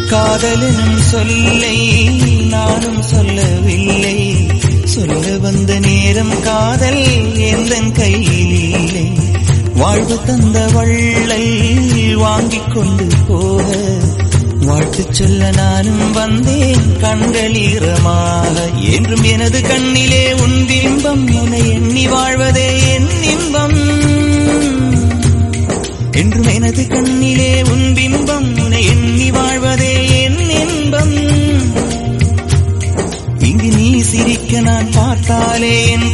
காதலனும் சொல்லை நானும் சொல்லவில்லை சொல்ல வந்த நேரம் காதல் எந்த கையில் இல்லை வாழ்வு தந்த வள்ளல் வாங்கிக் கொண்டு போக வாழ்த்து சொல்ல நானும் வந்தேன் கண்கள் ஈரமாக என்றும் எனது கண்ணிலே உன் பிம்பம் என எண்ணி வாழ்வதே என் இன்பம் என்றும் எனது கண்ணிலே உன் பிம்பம் என எண்ணி வாழ்வதே என் இன்பம் இங்கு நீ சிரிக்க நான் பார்த்தாலே என்